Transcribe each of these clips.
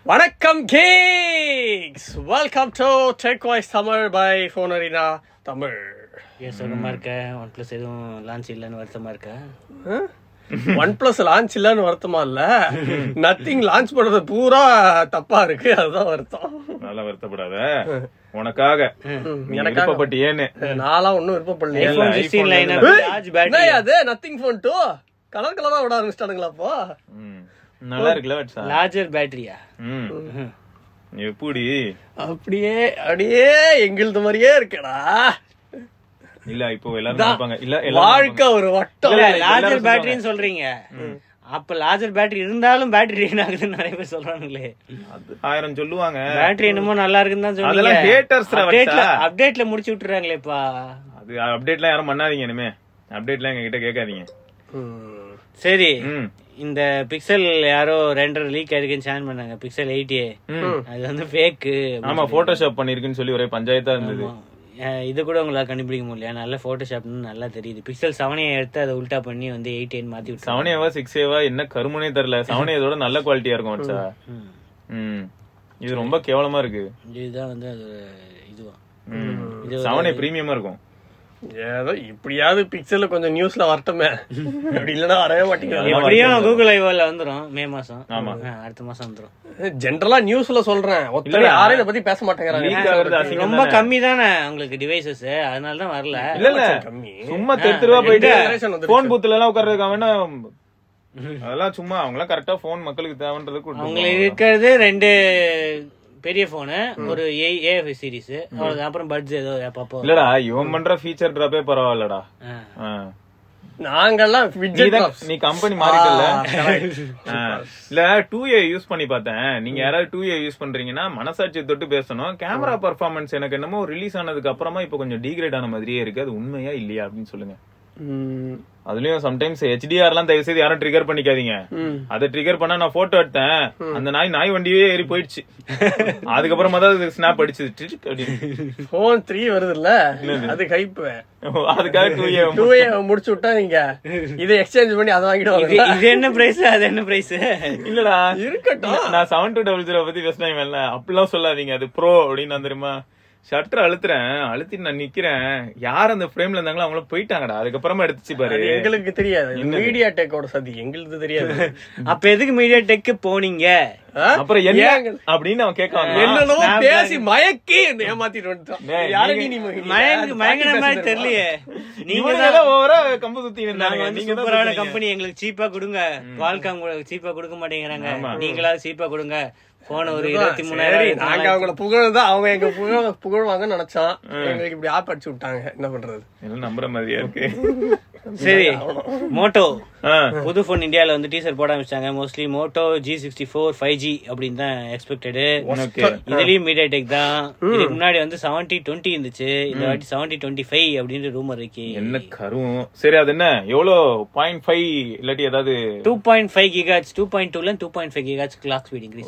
வணக்கம் geeks welcome to tech voice Tamil by phone arena Tamil ஏன் சுகமா இருக்க ஒன் பிளஸ் எதுவும் லான்ச் இல்லைன்னு வருத்தமா இருக்க ஒன் பிளஸ் லான்ச் இல்லன்னு வருத்தமா இல்ல நத்திங் லான்ச் பண்றது பூரா தப்பா இருக்கு அதுதான் வருத்தம் நல்லா வருத்தப்படாத உனக்காக நீ எனக்காக. விருப்பப்பட்டியேன்னு நான்லாம் ஒன்னும் விருப்பப்படலையே இல்ல, ஐபோன் சிக்ஸ்டீன் iPhone லைன் வந்து- லார்ஜ் பேட்டரி என்னய்யா அது நத்திங் ஃபோன் டூ கலர் கலரா விட ஆரம்பிச்சிட்டானுங்களா அப்போ ம். நல்லா இருக்குல்ல வட்சா லார்ஜர் பேட்டரியா ம் எப்படி அப்படியே அப்படியே எங்களுது மாதிரியே இருக்கடா இல்ல இப்போ எல்லாரும் இதான் நினைப்பாங்க இல்ல எல்லாரும் வாழ்க்கை ஒரு வட்டம் இல்ல, இல்ல, லார்ஜர் எல்லாரும் பேட்டரின்னு சொல்றீங்க அப்ப லார்ஜர் பேட்டரி இருந்தாலும் பேட்டரி ட்ரெயின் ஆகுதுன்னு நிறைய பேர் சொல்றானுங்களே நினைப்பாங்க. அது ஆயிரம் சொல்லுவாங்க பேட்டரி என்னமோ நல்லா இருக்குன்னு தான் அதெல்லாம் சொன்னீங்க haters ரா அப்டேட்ல வச்சா. அப்டேட்ல முடிச்சு விட்டுறாங்களேப்பா அது அப்டேட்லாம் யாரும் பண்ணாதீங்க இனிமே அப்டேட்லாம் எங்க கிட்ட கேட்காதீங்க ம். சரி ம் இந்த பிக்சல் யாரோ ரெண்டரை லீக் ஆயிருக்குன்னு சேன் பண்ணாங்க பிக்சல் எயிட்டி ம். அது வந்து ஃபேக்கு ஆமா போட்டோஷாப் பண்ணிருக்குன்னு சொல்லி ஒரே பஞ்சாயத்தா இருந்தது இது கூட உங்களால கண்டுபிடிக்க முடியல நல்ல போட்டோஷாப்னு நல்லா தெரியுது பிக்சல் செவனையை எடுத்து அதை உல்டா பண்ணி வந்து எயிட் எயிட் மாத்தி விட்டு செவனேவா சிக்ஸேவா என்ன கருமனே தெரியல செவனே இதோட நல்ல குவாலிட்டியா இருக்கும் வச்சா ம் இது ரொம்ப கேவலமா இருக்கு இதுதான் வந்து அது இதுவா ம் செவனே பிரீமியமா இருக்கும் ஏதோ இப்படியாவது பிக்சல்ல கொஞ்சம் நியூஸ்ல வரட்டுமே அப்படி இல்லைன்னா வரவே மாட்டேங்கிறாங்க எப்படியும் கூகுள் ஐவோல வந்துரும் மே மாசம் ஆமா. ஆ, அடுத்த மாசம் வந்துரும் ஜென்ரலா நியூஸ்ல சொல்றேன் ஒத்தனை இல்ல. யாரையும் இதை பத்தி பேச மாட்டேங்கிறாங்க லீக் ஆகுறது அசிங்கம் ரொம்ப தானே. கம்மி தானே உங்களுக்கு டிவைசஸ் அதனால தான் வரல இல்ல இல்ல கம்மி சும்மா தெரு தெருவா போயிட்டு generation வந்துருச்சு. போன் பூத்துல எல்லாம் உட்கார்றதுக்கு வேணா அதெல்லாம் சும்மா அவங்க எல்லாம் கரெக்டா போன் மக்களுக்கு தேவைன்றதுக்கு அவங்களுக்கு கொடுத்துருவாங்க. இருக்கிறது ரெண்டு பெரிய போனு ஒரு ஏ ஏஎஃப் சீரிஸ் அவ்வளவுதான் அப்புறம் பட்ஜெட் ஏதோ அப்பப்போ இல்லடா இவன் பண்ற ஃபீச்சர் ட்ராப்பே பரவாயில்லடா ஆ. ஆ. நாங்கெல்லாம் widget நீதான்- drops. நீ கம்பெனி மாறிட்டல ஆ, correct. ஆ. இல்ல டூ ஏ யூஸ் பண்ணி பார்த்தேன் நீங்க யாராவது டூ ஏ யூஸ் பண்றீங்கன்னா மனசாட்சி தொட்டு பேசணும் கேமரா பர்ஃபார்மன்ஸ் எனக்கு என்னமோ ரிலீஸ் ஆனதுக்கு அப்புறமா இப்ப கொஞ்சம் டீக்ரேட் ஆன மாதிரியே இருக்கு அது உண்மையா இல்லையா அப்படின்னு சொல்லுங்க ம், அதுலயும் சம்டைம்ஸ் ஹெச்டிஆர் எல்லாம் தயவு செய்து யாரும் ட்ரிகர் பண்ணிக்காதீங்க ம். அதை ட்ரிகர் பண்ணா நான் போட்டோ எடுத்தேன் அந்த நாய் நாய் வண்டியே ஏறி போயிடுச்சு அதுக்கப்புறமா தான் ஸ்னாப் அடிச்சது டிக் அப்படின்னு. phone three வருதுல்ல அது hype. அதுக்காக டூ ஏ two A முடிச்சு விட்டா நீங்க இதை எக்ஸ்சேஞ்ச் பண்ணி அதை இது வாங்கிடுவாங்க இது என்ன பிரைஸ் அது என்ன பிரைஸ் இல்லடா இருக்கட்டும் இல்ல, நான் செவன் டூ டபுள் ஜீரோ பத்தி பேசினேன் இவன்ல அப்படிலாம் சொல்லாதீங்க அது ப்ரோ அப்படின்னு நான் தெரியுமா ஷட்டர் அழுத்துறேன் அழுத்திட்டு நான் நிக்கிறேன் யார் அந்த ஃப்ரேம்ல இருந்தாங்களோ அவங்களும் போயிட்டாங்கடா அதுக்கப்புறமா எடுத்துச்சு பாரு அது எங்களுக்கு தெரியாது மீடியா டெக்கோட சதி எங்களுக்கு தெரியாது அப்ப எதுக்கு மீடியா டெக் போனீங்க ஆ? அப்புறம் என்ன ஏங்க? அப்படின்னு அவன் கேட்கான் என்னென்னவோ Snapdragon. பேசி மயக்கி ஏமாத்திட்டு வந்துட்டான் டேய், யாரை நீங்க- நீ மயக்கிட்ட? மயங்க அது மயங்கின பாட்டி மாதிரி பேசுறது தெரியலையே நீங்க நீங்க தான் ஓவரா கம்பு சுத்தி நாங்க இருந்தாங்க வந்து நீங்க தான் சூப்பரான சொல்றீங்க. கம்பெனி எங்களுக்கு சீப்பா கொடுங்க குவால்காம் சீப்பா கொடுக்க மாட்டேங்கிறாங்க ஆமா. நீங்களாவது சீப்பா கொடுங்க போன ஒரு அதுதான், இருபத்தி சரி, மூணாயிரம் நாங்க அவங்கள புகழ்தான் அவங்க எங்க புகழ் புகழ்வாங்கன்னு நினைச்சோம் எங்களுக்கு இப்படி ஆப் அடிச்சு விட்டாங்க என்ன பண்றது எல்லாம் நம்புற மாதிரியா இருக்கு சரி மோட்டோ ஆ. புது போன் இந்தியால வந்து டீசர் போட ஆரம்பிச்சாங்க mostly Moto G sixty four five G அப்படின்னு தான் எக்ஸ்பெக்டடு Okay. இதுலயும் மீடியா டெக் தான் இதுக்கு முன்னாடி வந்து செவன்டி டுவெண்ட்டி இருந்துச்சு இந்த வாட்டி செவன்டி டுவெண்ட்டி ஃபைவ் அப்படின்னு ரூமர் இருக்கு என்ன கரும் சரி அது என்ன எவ்வளவு பாயிண்ட் ஃபைவ் இல்லாட்டி ஏதாவது two point five gigahertz two point டூல two point five gigahertz clock speed increase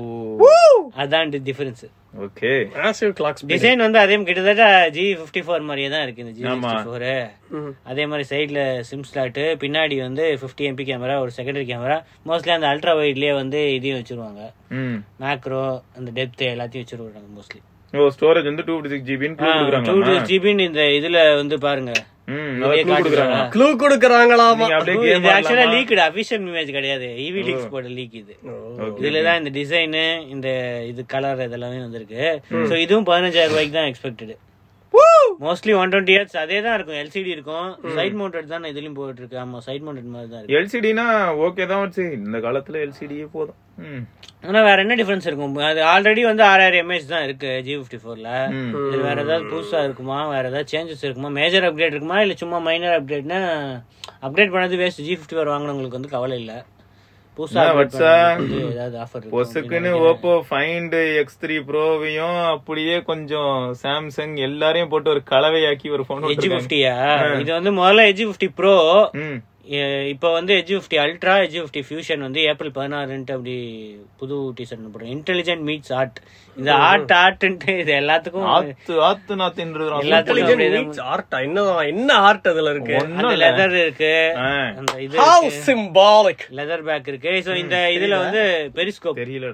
ஓ அதான் difference okay massive clocks design வந்து அதே கிட்டத்தட்ட ஜி ஃபிஃப்டி ஃபோர் மாதிரியே தான் இருக்கு இந்த ஜி ஆமா. ஃபிஃப்டி ஃபோர் அதே மாதிரி சைடுல சிம் ஸ்லாட்டு பின்னாடி வந்து ஃபிஃப்டி எம்பி கேமரா ஒரு செகண்டரி கேமரா மோஸ்ட்லி அந்த அல்ட்ரா வைட்லயே வந்து இதையும் வச்சிருவாங்க ம் மேக்ரோ அந்த டெப்த் எல்லாத்தையும் வச்சிருவாங்க மோஸ்ட்லி ஓ ஸ்டோரேஜ் வந்து டூ ஃபிஃப்டி சிக்ஸ் ஜிபின்னு டூ கொடுக்குறாங்க ஜிபின்னு இந்த இதுல வந்து பாருங்க ம் இதே clue கொடுக்குறாங்க காட்டுறாங்க. க்ளூ கொடுக்கறாங்களாமா நீங்க அப்படியே இது game ஆக்சுவலா ஆடலாமா? லீக்டு அபிஷியல் இமேஜ் கிடையாது ஈவி லீக்ஸ் போட்ட லீக் இது Okay. இதுல தான் இந்த டிசைனு இந்த இது கலர் இதெல்லாமே வந்திருக்கு சோ இதுவும் பதினஞ்சாயிரம் ரூபாய்க்கு தான் expected mostly one twenty years அதே தான் இருக்கும் எல்சிடி இருக்கும் சைட் மவுண்டட் தான் இதுலயும் போயிட்டு இருக்கு ஆமா சைட் மவுண்டட் மாதிரி தான் இருக்கு எல்சிடினா ஓகே தான் வச்சு இந்த காலத்துல எல்சிடியே போதும் ம் ஆனா வேற என்ன டிஃபரன்ஸ் இருக்கும் அது ஆல்ரெடி வந்து ஆறாயிரம் எம்ஏஹெச் தான் இருக்கு ஜி ஃபிஃப்டி ஃபோர்ல ம். இது வேற ஏதாவது புதுசா இருக்குமா வேற ஏதாவது சேஞ்சஸ் இருக்குமா மேஜர் அப்டேட் இருக்குமா இல்ல சும்மா மைனர் அப்டேட்னா அப்டேட் பண்ணது வேஸ்ட் ஜி ஃபிஃப்டி ஃபோர் வாங்கினவங்களுக்கு வந்து கவலை இல்ல புதுசா என்ன upgrade வச்சா? பண்ணவங்களுக்கு வந்து ஏதாவது ஆஃபர் பொசுக்குன்னு ஓப்போ ஃபைண்ட் எக்ஸ் த்ரீ ப்ரோவையும் அப்படியே கொஞ்சம் சாம்சங் எல்லாரையும் போட்டு ஒரு கலவையாக்கி ஒரு போன் எஜ் ஃபிஃப்டியா இது வந்து முதல்ல எஜ் ஃபிஃப்டி ப்ரோ ம் இப்போ வந்து edge fifty ultra edge fifty fusion வந்து ஏப்ரல் பதினாறுன்ட்டு அப்படி புது டீசர்ட் போடுறோம் இன்டெலிஜென்ட் மீட்ஸ் ஆர்ட் இந்த ஆர்ட் ஆர்ட்ன்ட்டு இது எல்லாத்துக்கும் ஆத்து ஆத்து நான் தின்றுறான் எல்லாத்துக்கும் Intelligent அப்படியே meets art ஆ? என்ன என்ன ஆர்ட் அதுல இருக்கு அந்த லெதர் இருக்கு ஆ, அந்த இது How symbolic லெதர் பேக் இருக்கு சோ இந்த இதுல வந்து பெரிஸ்கோப் தெரியலடா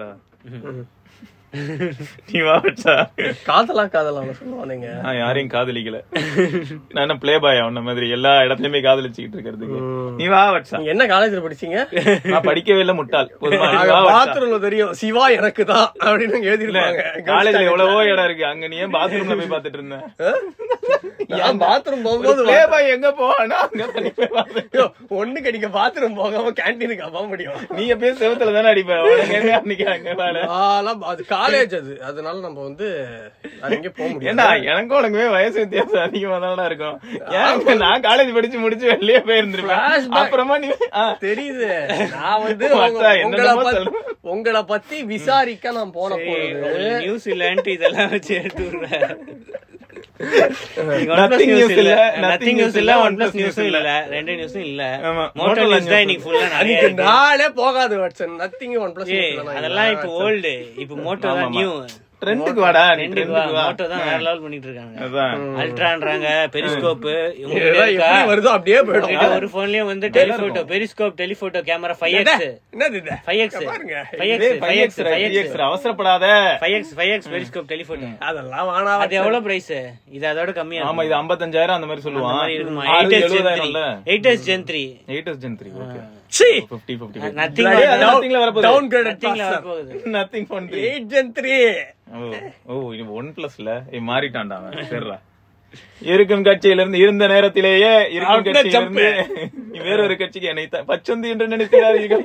நீ வா வச்சா காதலா காதலா சொல்லுவானுங்க நான் யாரையும் காதலிக்கல நான் என்ன பிளே பாய் அவன மாதிரி எல்லா இடத்துலயுமே காதலிச்சுக்கிட்டு இருக்கிறதுக்கு நீ வா வச்சா நீங்க என்ன காலேஜ்ல படிச்சீங்க நான் படிக்கவே இல்ல முட்டாள் போதுமா நீ வா வச்சா. பாத்ரூம்ல தெரியும் சிவா எனக்கு தான் அப்படின்னு எழுதிருப்பாங்க காலேஜ்ல எவ்வளவோ இடம் இருக்கு அங்க நீ ஏன் பாத்ரூம்ல போய் பாத்துட்டு இருந்த நான் பாத்ரூம் போகும்போது பிளே பாய் எங்க போனா அங்க தண்ணி போய் பாத்து ஐயோ, ஒண்ணு கடிக்க பாத்ரூம் போகாம கேன்டீனுக்கு போக முடியும் நீ எப்பயும் செவத்துல தானே அடிப்ப உனக்கு என்ன அன்னைக்கு அங்க வேலை ஆலாம் அது காலேஜ் அது அதனால நம்ம வந்து வேற எங்கேயும் போக முடியாது ஏண்டா எனக்கும் உனக்குமே வயசு வித்தியாசம் அதிகமா தானடா இருக்கும் ஏன் நான் காலேஜ் படிச்சு முடிச்சு வெளியே போயிருந்திருப்பேன் Flashback. அப்புறமா நீ ஆ, தெரியுது நான் வந்து மச்சான், உங்க- உங்களை என்னென்னமோ பத்தி சொல்லு. உங்களை பத்தி விசாரிக்க நான் போன பொழுது நியூஸ் இல்லன்ட்டு இதெல்லாம் வச்சு எடுத்து விடுறேன் Nothing news இல்ல, nothing நத்திங் news நியூஸ் இல்ல இல்ல, ஒன் பிளஸ் OnePlus news நியூஸும் இல்ல. இல்ல ரெண்டு நியூஸும் இல்ல ஆமா, மோட்டோ Motorola நியூஸ் தான் news. இன்னைக்கு ஃபுல்லா நிறைய அன்னைக்கு இருக்கு. நாளே போகாது வாட்சன் நத்திங் ஒன் பிளஸ் ஏய், அதெல்லாம் இப்ப ஓல்டு இப்ப மோட்டோ தான் ஆமா, நியூ ட்ரெண்டுக்கு வாடா நீ ரெண்டுக்கு ட்ரெண்டுக்கு வா மோட்டோ தான் வேற லெவல் பண்ணிட்டு இருக்காங்க அதான் அல்ட்ரான்றாங்க பெரிஸ்கோப் எப்படி வருதோ அப்படியே போயிடும் ஒரு போன்லயும் வந்து telephoto periscope telephoto camera five X என்னது இது ஃபைவ் எக்ஸ் பாருங்க ஃபைவ் இதே X five X 5X, five 5X, X அவசரப்படாத five X five X periscope telephoto அதெல்லாம் வேணாம் அது எவ்வளவு பிரைஸ் இது அதோட கம்மியா ஆமா இது 55000 அந்த மாதிரி அந்த சொல்லுவான் மாதிரி இருக்குமா ஆறு எயிட் எஸ் ஜென் த்ரீ எழுபதாயிரம்ல eight S Gen three 8s Gen 3 okay C 50 50 Nothing ஏய், அது nothingல வரப்போகுது. டவுன் கிரேட் நத்திங்ல வரப்போகுது Nothing phone 3 eight Gen three ஓ ஓ இது ஒன் பிளஸ்ல மாறிட்டான்டா அவன் சரிடா இருக்கும் கட்சியில இருந்து இருந்த நேரத்திலேயே இருக்கும் அப்படியே கட்சியில jump. இருந்து வேறொரு கட்சிக்கு என்னை த- பச்சொந்தி என்று நினைக்கிறார்கள்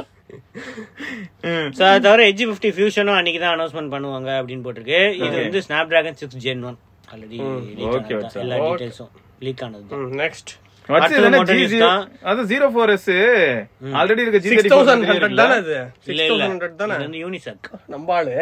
ம். சோ அது தவிர எஜ் பிப்டி ஃபியூஷனும் அன்னைக்கு தான் அனௌன்ஸ்மெண்ட் பண்ணுவாங்க அப்படின்னு போட்டிருக்கு இது வந்து Snapdragon six Gen one already Okay, okay. எல்லா டீடைல்ஸும் லீக் ஆனது நெக்ஸ்ட் What's அடுத்தது இது என்ன Moto G News zero- தான். அது ஜீரோ ஃபோர் எஸ் ஆல்ரெடி இருக்க ஜி சிக்ஸ் தௌசண்ட் ஹண்ட்ரட் தானே இது இல்ல சிக்ஸ் இல்ல தௌசண்ட் ஹண்ட்ரட் தானே இது வந்து யூனிசெக் நம்பாளு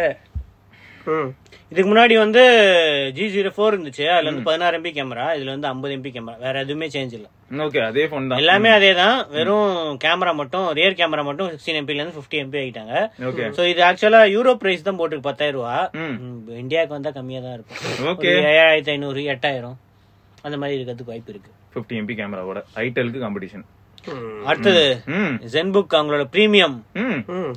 ம் இதுக்கு முன்னாடி வந்து ஜி ஜீரோ ஃபோர் இருந்துச்சு அதுல வந்து பதினாறு எம்பி கேமரா இதுல வந்து ஐம்பது எம்பி கேமரா வேற எதுவுமே சேஞ்ச் இல்ல ஓகே அதே போன் தான் எல்லாமே அதே தான் வெறும் கேமரா மட்டும் ரியர் கேமரா மட்டும் சிக்ஸ்டீன் எம்பில இருந்து ஃபிஃப்டி எம்பி ஆகிட்டாங்க ஓகே சோ இது ஆக்சுவலா யூரோ பிரைஸ் தான் போட்டுருக்கு பத்தாயிரம் ரூபா ம். ம், இந்தியாவுக்கு வந்தா கம்மியா தான் இருக்கும் ஓகே ஒரு ஏழாயிரத்தி ஐநூறு எட்டாயிரம் அந்த மாதிரி இருக்கிறதுக்கு வாய்ப்பு இருக்கு 50 எம்பி கேமராவோட ஐடெலுக்கு காம்படிஷன் அடுத்தது ம் ஜென்புக் அவங்களோட ப்ரீமியம் ம் ம்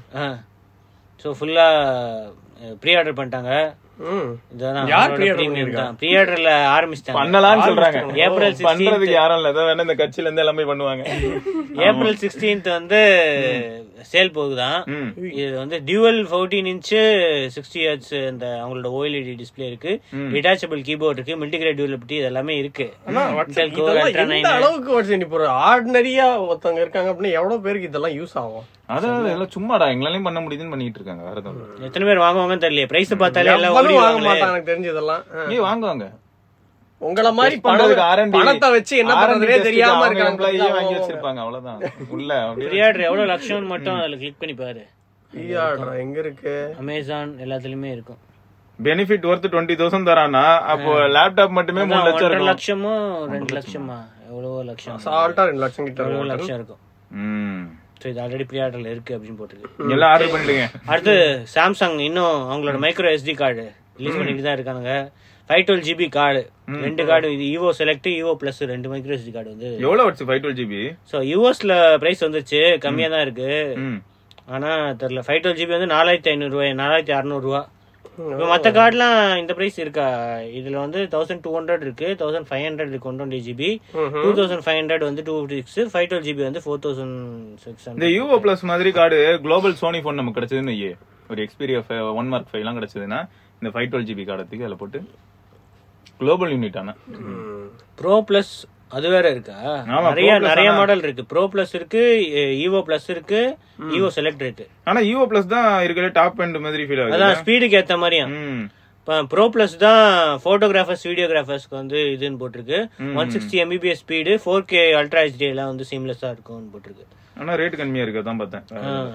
ஸோ ஃபுல்லா ப்ரீ ஆர்டர் பண்ணிட்டாங்க ம் இதுதான் யார் அவங்களோட pre-order premium பண்ணிருக்கா? தான் ப்ரீ ஆர்டர்ல ஆரம்பிச்சிட்டாங்க பண்ணலாம்னு சொல்றாங்க ஏப்ரல் பண்றதுக்கு யாரும் இல்ல ஏதோ வேணா இந்த கட்சியில இருந்து எல்லாமே பண்ணுவாங்க ஏப்ரல் சிக்ஸ்டீன்த் வந்து சேல் போகுதான் ம் இது வந்து dual fourteen inch sixty H இந்த அவங்களோட ஓஎல்இடி டிஸ்பிளே இருக்கு டிட்டாச்சபிள் கீபோர்ட் இருக்கு மல்டிகிரேட் டியூலபிலிட்டி இது எல்லாமே இருக்கு ஆனா Intel Core இதெல்லாம் Ultra எந்த 9 அளவுக்கு வச்சு இப்போ ஒரு ஆர்டினரியா ஒருத்தவங்க இருக்காங்க அப்படின்னா எவ்வளவு பேருக்கு இதெல்லாம் யூஸ் ஆகும் அதான் எல்லாம் சும்மாடா எங்களாலையும் பண்ண முடியுதுன்னு பண்ணிட்டு இருக்காங்க வேற எதுவும் இல்ல. எத்தனை பேர் வாங்குவாங்கன்னு தெரியல பிரைஸ் பார்த்தாலே எல்லாம் எவ்வளவு வாங்க ஓடிடுவாங்களே. மாட்டாங்க எனக்கு தெரிஞ்சு இதெல்லாம் ஆ. ஏய் வாங்குவாங்க உங்கள மாதிரி Test பண்றதுக்கு பணம் R&D பணத்தை வச்சு என்ன R&D பண்றதுனே test க்கு தெரியாம அவங்க இருக்காங்க employee வாங்கி பாத்தீங்களா? வச்சிருப்பாங்க அவ்வளவுதான் உள்ள அப்படியே ப்ரீ ஆர்டர் எவ்வளவு லட்சம் மட்டும் அதுல கிளிக் பண்ணி பாரு ஈயாடுறா, எங்க இருக்கு அமேசான் எல்லாத்துலயுமே இருக்கும் பெனிஃபிட் ஒர்த் டுவெண்ட்டி தௌசண்ட் தரானா அப்போ லேப்டாப் மட்டுமே மூணு அதான் லட்சம் ஒன்றரை இருக்கும் லட்சமோ ரெண்டு லட்சமா எவ்வளவோ லட்சம் சால்ட்டா ரெண்டு லட்சம் கிட்ட எவ்வளவோ இருக்கும் லட்சம் இருக்கும் ம். ஸோ இது ஆல்ரெடி ப்ரீ ஆர்டர்ல இருக்கு அப்படின்னு போட்டுருக்கு எல்லாம் ஆர்டர் பண்ணிடுங்க அடுத்து சாம்சங் இன்னும் அவங்களோட மைக்ரோ எஸ்டி கார்டு ரிலீஸ் பண்ணிட்டு தான் இருக்காங்க ஃபைவ் டுவெல் ஜிபி கார்டு ரெண்டு கார்டு இது ஈவோ செலக்ட் ஈவோ பிளஸ் ரெண்டு மைக்ரோ எஸ்டி கார்டு வந்து எவ்வளவு வச்சு ஃபைவ் டுவெல் ஜிபி ஸோ யூஎஸ்ல பிரைஸ் வந்துருச்சு கம்மியா தான் இருக்கு ம் ஆனா தெரியல ஃபைவ் டுவெல் ஜிபி வந்து நாலாயிரத்தி ஐநூறுரூவா நாலாயிரத்தி அறநூறுவா இப்போ மற்ற கார்டுலாம் இந்த பிரைஸ் இருக்கா இதுல வந்து தௌசண்ட் டூ ஹண்ட்ரட் இருக்கு தௌசண்ட் ஃபைவ் ஹண்ட்ரட் இருக்கு one twenty GB two thousand five hundred வந்து two fifty six five twelve GB வந்து ஃபோர் தௌசண்ட் சிக்ஸ் இந்த ஹண்ட்ரட் யூஓ பிளஸ் மாதிரி கார்டு குளோபல் சோனி ஃபோன் நமக்கு கிடைச்சதுன்னு வையே ஒரு எக்ஸ்பீரியா ஒன் மார்க் ஃபைவ் எல்லாம் கிடைச்சதுன்னா இந்த ஃபைவ் டுவெல் ஜிபி கார்டத்துக்கு அதில் போட்டு குளோபல் யூனிட் ஆனா ப்ரோ பிளஸ் அது வேற இருக்கா ஆமா, நிறைய Pro Plus நிறைய ஆனா- மாடல் இருக்கு ப்ரோ பிளஸ் இருக்கு ஈவோ பிளஸ் இருக்கு ஈவோ செலக்ட் இருக்கு ஆனா யூஓ பிளஸ் தான் இருக்கிற டாப் எண்ட் மாதிரி ஃபீல் ஆகுது அதான் ஸ்பீடுக்கு ஏத்த மாதிரியா ம் ப்ரோ பிளஸ் தான் போட்டோகிராஃபர்ஸ் வீடியோகிராஃபர்ஸ்க்கு வந்து இதுன்னு போட்டிருக்கு one sixty MBPS speed four K ultra HD எல்லாம் வந்து சீம்லெஸ்ஸா இருக்கும்னு போட்டிருக்கு ஆனா ரேட் கம்மியா இருக்கு அதான் பார்த்தேன்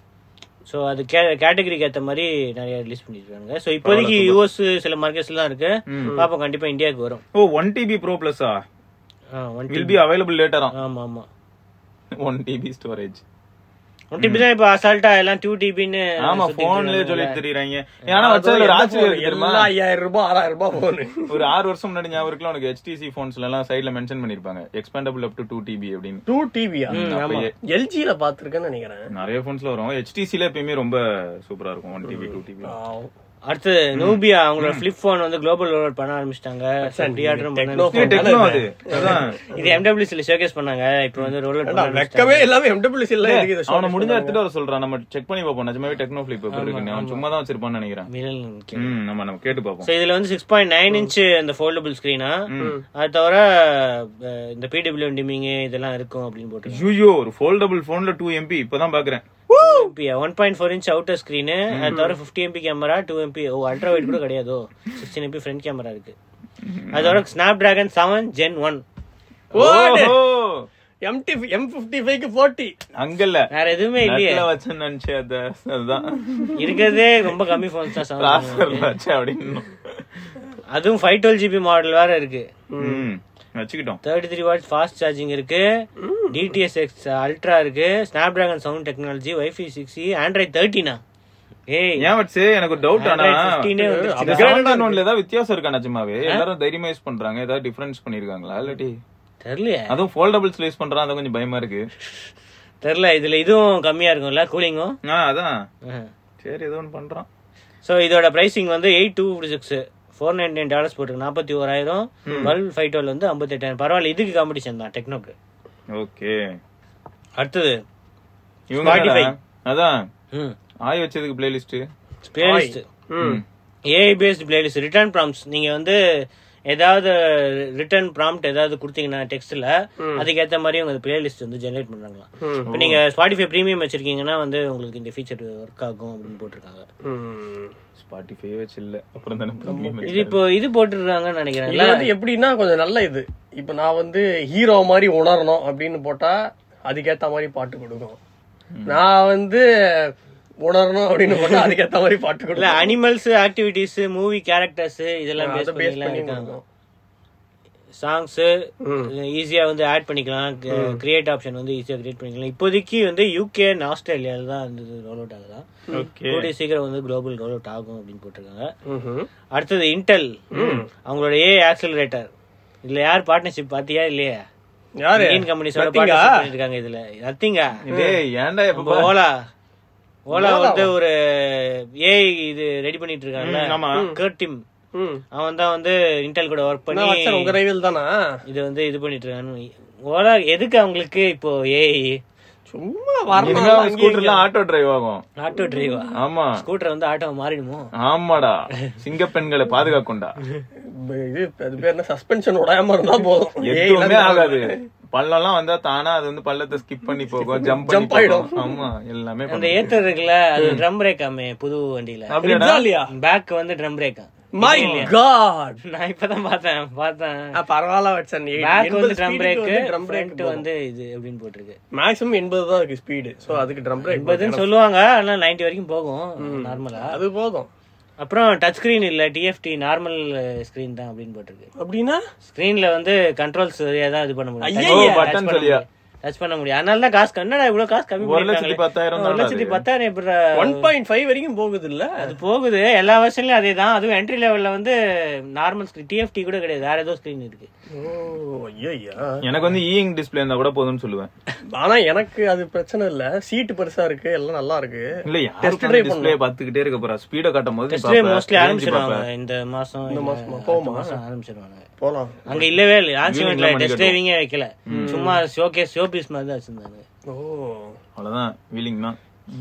ஸோ அது கேட்டகரிக்கு ஏத்த மாதிரி நிறைய ரிலீஸ் பண்ணிருக்காங்க ஸோ இப்போதைக்கு யூஎஸ் சில மார்க்கெட்ஸ்ல தான் இருக்கு பாப்போம் கண்டிப்பா இந்தியாவுக்கு வரும் ஓ ஒன் டிபி ப்ரோ பிளஸா ஒன் வில் பி அவைலபிள் லேட்டரா ஆமா ஆமா one TB storage one TB தான் இப்ப அசால்ட்டா எல்லாம் டூ டிபின்னு ஆமா போன்லயே சொல்லி தெரியுறாங்க ஏன்னா வச்சதுல ஒரு ஆச்சரியம் இருக்கு தெரியுமா எல்லாம் ஐயாயிரம் ரூபாய் ஆறாயிரம் ரூபாய் போனு ஒரு ஆறு வருஷம் முன்னாடி ஞாபகம் இருக்குல்ல உனக்கு HTC போன்ஸ்ல எல்லாம் சைடுல மென்ஷன் பண்ணிருப்பாங்க expandable up to two TB அப்படின்னு டூ டிவியா அப்பயே எல்ஜில பாத்துருக்கேன்னு நினைக்கிறேன் நிறைய போன்ஸ்ல வரும் HTC ல எப்பயுமே ரொம்ப சூப்பரா இருக்கும் ஒன் டிபி டூ டிபி அடுத்து நூபியா அவங்களோட ஃபிளிப் போன் வந்து குளோபல் ரோல் பண்ண ஆரம்பிச்சிட்டாங்க ப்ரீஆர்டரும் பண்ண Techno ஆரம்பிச்சிட்டாங்க. டெக்னோ அது அதான் இது எம்டபிள்யூசில ஷோகேஸ் பண்ணாங்க இப்போ வந்து ரோல் ஏண்டா, வெக்கவே இல்லாம எம்டபிள்யூசி எல்லாம் எதுக்கு இதை அவனை showcase முடிஞ்ச பண்றாங்க? எடுத்துட்டு வர சொல்றான் நம்ம செக் பண்ணி பார்ப்போம் நிஜமாவே டெக்னோ ஃபிளிப் எப்படி இருக்குன்னு அவன் சும்மா தான் வச்சிருப்பான்னு நினைக்கிறேன் ம் நம்ம நம்ம கேட்டு பார்ப்போம் ஸோ இதுல வந்து சிக்ஸ் பாயிண்ட் நைன் இன்ச் அந்த ஃபோல்டபுள் ஸ்கிரீனா அது தவிர அஹ், இந்த பிடபிள்யூ டிமிங் இதெல்லாம் இருக்கும் அப்படின்னு போட்டு ஐயோ ஒரு ஃபோல்டபிள் போன்ல டூ எம்பி இப்பதான் பாக்குறேன் one point four inch outer screen அது தவிர fifty MP camera two MP ஓ அல்ட்ரா வைட் கூட கிடையாதோ சிக்ஸ்டீன் எம்பி ஃப்ரண்ட் கேமரா இருக்கு அது தவிர Snapdragon seven Gen one ஓஹோ MT M55 க்கு 40 அங்கல்ல வேற எதுவுமே இல்லையே நெட்ல வச்சேன்னு நினைச்சேன் அது அதுதான் இருக்கிறதே ரொம்ப கம்மி ஃபோன்ஸ் தான் செவன் ப்ராசஸர்ல வச்சேன் அப்படின்னு அதுவும் ஃபைவ் டுவெல் ஜிபி மாடல் வேற இருக்கு ம் வச்சுக்கிட்டோம் thirty three watts fast charging இருக்கு டிடிஎஸ் எக்ஸ் அல்ட்ரா இருக்கு Snapdragon sound technology wifi six Android தேர்ட்டினா ஏய் ஏன் வச்சு எனக்கு ஒரு டவுட் ஆனா Android 15 ஏ வந்துருச்சு. இந்த செவன் அண்ட் ஒன்ல ஏதாவது வித்தியாசம் இருக்கா நிஜமாவே எல்லாரும் தைரியமா யூஸ் பண்றாங்க ஏதாவது டிஃபரன்ஸ் பண்ணிருக்காங்களா இல்லாட்டி தெரியலையே அதுவும் ஃபோல்டபிள்ஸ் யூஸ் பண்றான் அது கொஞ்சம் பயமா இருக்கு தெரியல இதுல இதுவும் கம்மியா இருக்கும்ல கூலிங்கும் ஆ அதான் சரி ஏதோ ஒன்று பண்றான் ஸோ இதோட பிரைசிங் வந்து eight two six four ninety nine dollars போட்டுருக்கு நாற்பத்தி ஓராயிரம் டுவெல் ஃபைவ் டுவெல் வந்து ஐம்பத்தெட்டாயிரம் பரவாயில்ல இதுக்கு காம்படிஷன் தான் டெக்னோக்கு ஓகே அடுத்தது இவங்க Spotify. என்னடா? அதான் ம் ஆய் வச்சதுக்கு பிளேலிஸ்ட் பிளேலிஸ்ட் ம் AI based playlist written prompts நீங்க வந்து ஏதாவது ரிட்டர்ன் ப்ராம்ப்ட் ஏதாவது கொடுத்தீங்கன்னா டெக்ஸ்ட்ல அதுக்கேத்த மாதிரி உங்க பிளேலிஸ்ட் வந்து ஜெனரேட் பண்றாங்களாம் இப்போ நீங்க ஸ்பாட்டிஃபை ப்ரீமியம் வச்சிருக்கீங்கன்னா வந்து உங்களுக்கு இந்த ஃபீச்சர் ஒர்க் ஆகும் அப்படின்னு போட்டிருக்காங்க ம். ஸ்பாட்டிஃபை வச்சு இல்ல அப்புறம் தானே premium இது வச்சு. இப்போ இது போட்டுருக்காங்கன்னு நினைக்கிறேன் இது வந்து எப்படின்னா கொஞ்சம் நல்ல இது இப்ப நான் வந்து ஹீரோ மாதிரி உணரணும் அப்படின்னு போட்டா அதுக்கேத்த மாதிரி பாட்டு கொடுக்கும் நான் வந்து உணரணும் அப்படின்னு போட்டா அதுக்கேத்த மாதிரி பாட்டு இல்ல கொடுக்கும் அனிமல்ஸ் ஆக்டிவிட்டிஸ் மூவி கேரக்டர்ஸ் இதெல்லாம் அதை பேஸ் பேஸ் பண்ணி பண்ணி இருக்காங்க கொடுக்கும் சாங்ஸ் ஈஸியா வந்து ஆட் பண்ணிக்கலாம் கிரியேட் ஆப்ஷன் வந்து ஈஸியா கிரியேட் பண்ணிக்கலாம் இப்போதைக்கு வந்து யூகே அண்ட் ஆஸ்திரேலியால தான் வந்து ரோல் அவுட் ஆகுதா Okay. கூடிய சீக்கிரம் வந்து குளோபல் ரோல் அவுட் ஆகும் அப்படின்னு போட்டிருக்காங்க ம்ஹும். அடுத்தது இன்டெல் அவங்களோட ஏ ஆக்சலரேட்டர் இதுல யார் பார்ட்னர்ஷிப் பாத்தியா இல்லையா யாரு இந்தியன் கம்பெனிஸோட Nothing-ஆ? பார்ட்னர்ஷிப் பண்ணிருக்காங்க இதுல நத்திங்கா டேய் ஏன்டா நம்ம எப்ப ஓலா ஓலா வந்து ஒரு ஏஐ இது ரெடி பண்ணிட்டு இருக்காங்கல்ல ஆமா. கர்டிம் ம். அவன் தான் வந்து இன்டெல் கூட ஒர்க் நான் பண்ணி வச்சேன் உங்க ரைவில் தானா இது வந்து இது பண்ணிட்டு இருக்கான்னு ஓலா எதுக்கு அவங்களுக்கு இப்போ ஏஐ சும்மா இனிமே வரணும் ஸ்கூட்டர்லாம் ஆட்டோ டிரைவ் ஆகும் ஆட்டோ டிரைவா ஆமா ஸ்கூட்டர் வந்து ஆட்டோ மாறிடுமோ ஆமாடா சிங்க பெண்களை பாதுகாக்கும்டா இது அது பேர் என்ன சஸ்பென்ஷன் உடையாம இருந்தா போதும் எதுவுமே ஆகாது பள்ளம்லாம் வந்தா தானா அது வந்து பள்ளத்தை ஸ்கிப் பண்ணி போகும் ஜம்ப் Jump பண்ணி ஆயிடும். போகும் ஆமா எல்லாமே அந்த ஏத்தர் இருக்குல்ல அது ட்ரம் பிரேக் ஆமே புது வண்டியில அப்படியாடா இல்லையா பேக் வந்து ட்ரம் பிரேக் மை காட் நான் இப்பதான் பார்த்தேன் பார்த்தேன் பரவாயில்ல வச்சேன் பேக் வந்து drum brake drum brake front வந்து இது அப்படின்னு போட்டிருக்கு மேக்ஸிமம் எண்பது தான் இருக்கு ஸ்பீடு சோ அதுக்கு ட்ரம் பிரேக் எண்பதுன்னு சொல்லுவாங்க ஆனா 90 வரைக்கும் போகும் நார்மலா அது போதும் அப்புறம் டச் ஸ்கிரீன் இல்ல டிஎஃப்டி நார்மல் ஸ்கிரீன் தான் அப்படின்னு போட்டிருக்கு அப்படின்னா ஸ்கிரீன்ல வந்து கண்ட்ரோல்ஸ் சரியா தான் இது பண்ண முடியும் ஐயைய, Touch button பண்ண சொல்லியா? முடியும். டச் பண்ண முடியும் அதனால தான் காசு கண்ணடா இவ்வளவு காசு கம்மி ஒரு லட்சத்தி பண்ணிருக்காங்களே. பத்தாயிரம் ஒரு தான்டா லட்சத்தி அது. பத்தாயிரம் எப்படி ஒன் பாயிண்ட் ஃபைவ் வரைக்கும் போகுது இல்ல அது போகுது எல்லா வருஷன்லயும் அதே தான் அதுவும் என்ட்ரி லெவல்ல வந்து நார்மல் ஸ்கிரீன் டிஎஃப்டி கூட கிடையாது வேற ஏதோ ஸ்கிரீன் இருக்கு ஓ ஐயா எனக்கு வந்து ஈயிங் டிஸ்பிளே இருந்தா கூட போதும்னு சொல்லுவேன் ஆனா எனக்கு அது பிரச்சனை இல்ல சீட் பெருசா இருக்கு எல்லாம் நல்லா இருக்கு இல்ல Test யாரும் drive டிஸ்பிளே பாத்துக்கிட்டே இருக்க போறா ஸ்பீட காட்டும் போது நீ டெஸ்ட்லேயே பாப்ப, மோஸ்ட்லி range ஆரம்பிச்சிருவாங்க பாப்ப. இந்த மாசம் இந்த இல்ல மாசமா? அடுத்த போகுமா? மாசம் ஆரம்பிச்சிருவாங்க போலாம் அங்க இல்லவே இல்லை லான்ச் Evening இவெண்ட்ல எல்லாம் டெஸ்ட் மணி டிரைவிங்கே வைக்கல சும்மா ஷோகே ஷோ பீஸ் மாதிரி தான் வச்சிருந்தாங்க ஓ அவ்வளவுதான் வீலிங்னா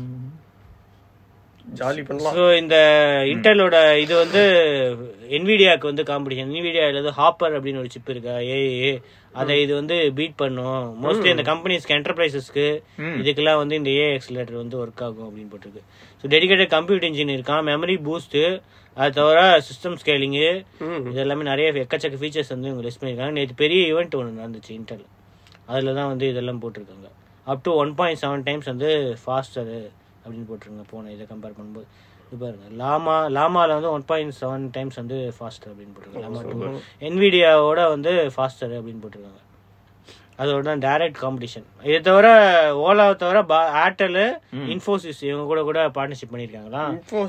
ஜாலி பண்ணலாம் ஸோ இந்த இன்டெலோட இது வந்து என்விடியாக்கு வந்து காம்படிஷன் என்விடியால வந்து ஹாப்பர் அப்படின்னு ஒரு சிப் இருக்கா ஏஏ அதை இது வந்து பீட் பண்ணும் மோஸ்ட்லி இந்த கம்பெனிஸ்க்கு என்டர்பிரைசஸ்க்கு இதுக்கெல்லாம் வந்து இந்த ஏ எக்ஸலேட்டர் வந்து ஒர்க் ஆகும் அப்படின்னு போட்டிருக்கு ஸோ டெடிகேட்டட் கம்ப்யூட்டர் இன்ஜின் இருக்கான் மெமரி பூஸ்ட் அது தவிர சிஸ்டம் ஸ்கேலிங்கு ம். இது எல்லாமே நிறைய எக்கச்சக்க ஃபீச்சர்ஸ் வந்து இவங்க லிஸ்ட் பண்ணியிருக்காங்க நேற்று பெரிய ஈவெண்ட் ஒன்று நடந்துச்சு இன்டெல் அதில் தான் வந்து இதெல்லாம் போட்டிருக்காங்க up to one point seven times வந்து ஃபாஸ்டரு அப்படின்னு போட்டிருங்க போன இதை கம்பேர் பண்ணும்போது இது பாருங்க லாமா லாமால வந்து ஒன் பாயிண்ட் செவன் டைம்ஸ் வந்து ஃபாஸ்டர் அப்படின்னு போட்டிருக்காங்க லாமா டூ என்விடியாவோட வந்து ஃபாஸ்டர் அப்படின்னு போட்டிருக்காங்க அதோட தான் டைரக்ட் காம்படிஷன் இதை தவிர ஓலாவை தவிர ஏர்டெல் இன்ஃபோசிஸ் இவங்க கூட கூட பார்ட்னர்ஷிப் பண்ணிருக்காங்களா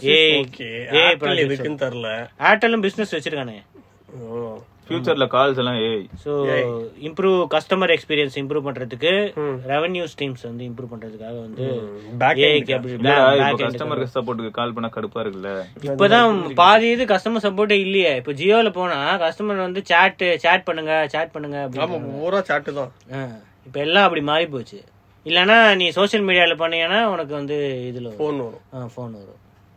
ஓகே ஆப்பிள் எதுக்குன்னு தெரியல ஏர்டெல்லும் பிசினஸ் வச்சிருக்கானே ஓ ஃபியூச்சர்ல கால்ஸ் எல்லாம் ஏய் so improve customer experience improve பண்றதுக்கு ரெவென்யூ ஸ்ட்ரீம்ஸ் வந்து இம்ப்ரூவ் பண்றதுக்காக வந்து Back AI end capable- இல்லடா, back- இப்ப back end கஸ்டமர் சப்போர்ட்டுக்கு கால் பண்ணா கடுப்பா இருக்குல்ல இப்பதான் பாதி இது கஸ்டமர் சப்போர்ட்டே இல்லையே இப்போ ஜியோல போனா கஸ்டமர் வந்து சாட் சேட் பண்ணுங்க சேட் பண்ணுங்க ஆமா அப்படின்னு பூரா சாட்டு தான் இப்போ எல்லாம் அப்படி மாறி போச்சு இல்லனா நீ சோஷியல் மீடியால பண்ணீங்கன்னா உனக்கு வந்து இதுல வரும் போன் வரும் ஃபோன் வரும்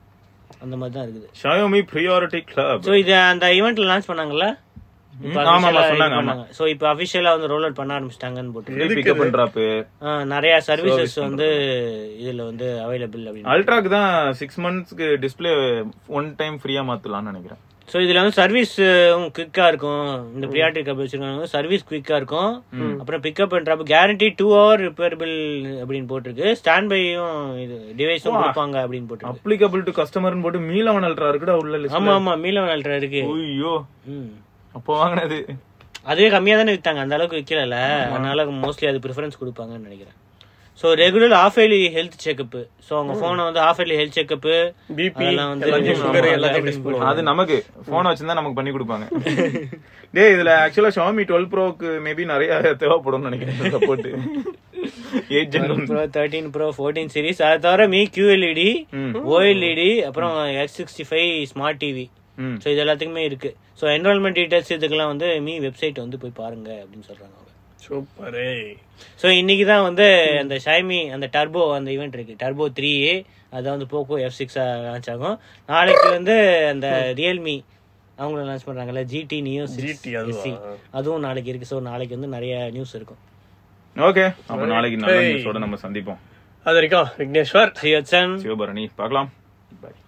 அந்த மாதிரி தான் இருக்குது ஷாயோமி ப்ரியாரிட்டி கிளப் ஸோ இது அந்த ஈவெண்ட்ல லான்ச் பண்ணாங்கல்ல ம், ஆமா, ஆமா, சொன்னாங்க, ஆமா. ஸோ இப்போ அஃபிஷியலா வந்து ரோல் அவுட் பண்ண ஆரம்பிச்சிட்டாங்கன்னு போட்டு பிக்கப் அண்ட் டிராப் ஆ, நிறைய சர்வீசஸ் வந்து இதுல வந்து அவைலபிள் அப்படின்னு அல்ட்ராக்கு தான் சிக்ஸ் மந்த்ஸ்க்கு டிஸ்ப்ளே ஒன் டைம் ஃப்ரீயா மாத்தலாம்னு நினைக்கிறேன் ஸோ இதுல வந்து சர்வீஸ் குவிக்கா இருக்கும் இந்த ப்ரியாரிட்டி கப் வச்சிருக்காங்க சர்வீஸ் குவிக்கா இருக்கும் அப்புறம் pickup and drop guarantee two hour repairable அப்படின்னு போட்டிருக்கு ஸ்டாண்ட் பையும் இது டிவைஸும் கொடுப்பாங்க அப்படின்னு போட்டிருக்கு அப்ளிகபிள் டு கஸ்டமர்னு போட்டு மீலவன் அல்ட்ரா இருக்குடா உள்ள லிஸ்ட் ஆமா ஆமா மீலவன் அல்ட்ரா இருக்கு ஐயோ ம். அப்போ வாங்கினது அதுவே கம்மியா தானே வித்தாங்க அந்த அளவுக்கு விக்கல அதனால மோஸ்ட்லி அது ப்ரிஃபரன்ஸ் கொடுப்பாங்கன்னு நினைக்கிறேன் so regular of early health checkup so அவங்க போனை வந்து of early health checkup BP அதெல்லாம் வந்து எல்லாத்தையும் சுகர் ஆமா, எல்லாத்தையும் அப்படி டெஸ்ட் பண்ணுவாங்க அது நமக்கு போன் வச்சிருந்தா நமக்கு பண்ணி கொடுப்பாங்க டேய் இதுல ஆக்சுவலா ஷாமி டுவெல் ப்ரோக்கு மேபி நிறைய தேவைப்படும்னு நினைக்கிறேன் support eight gen pro thirteen pro fourteen series அதை தவிர மீ கியூஎல்இடி ஓஎல்இடி அப்புறம் X sixty five smart TV ம். ஸோ இது எல்லாத்துக்குமே இருக்கு ஸோ என்ரோல்மெண்ட் டீடைல்ஸ் இதுக்கெல்லாம் வந்து மீ வெப்சைட் வந்து போய் பாருங்க அப்படின்னு சொல்றாங்க அவங்க சூப்பரே ஸோ இன்னைக்கு தான் வந்து அந்த ஷைமி அந்த டர்போ அந்த ஈவெண்ட் இருக்கு டர்போ த்ரீ அது வந்து போக்கோ எஃப் சிக்ஸ் லான்ச் ஆகும் நாளைக்கு வந்து அந்த ரியல்மி அவங்களும் லான்ச் பண்றாங்கல்ல ஜிடி நியோ GT அதுவா? அதுவும் நாளைக்கு இருக்கு ஸோ நாளைக்கு வந்து நிறைய நியூஸ் இருக்கும் ஓகே அப்ப நாளைக்கு நல்ல நியூஸோட நம்ம சந்திப்போம் அது வரைக்கும் விக்னேஸ்வர் சிவச்சன் சிவபரணி பார்க்கலாம் பாய்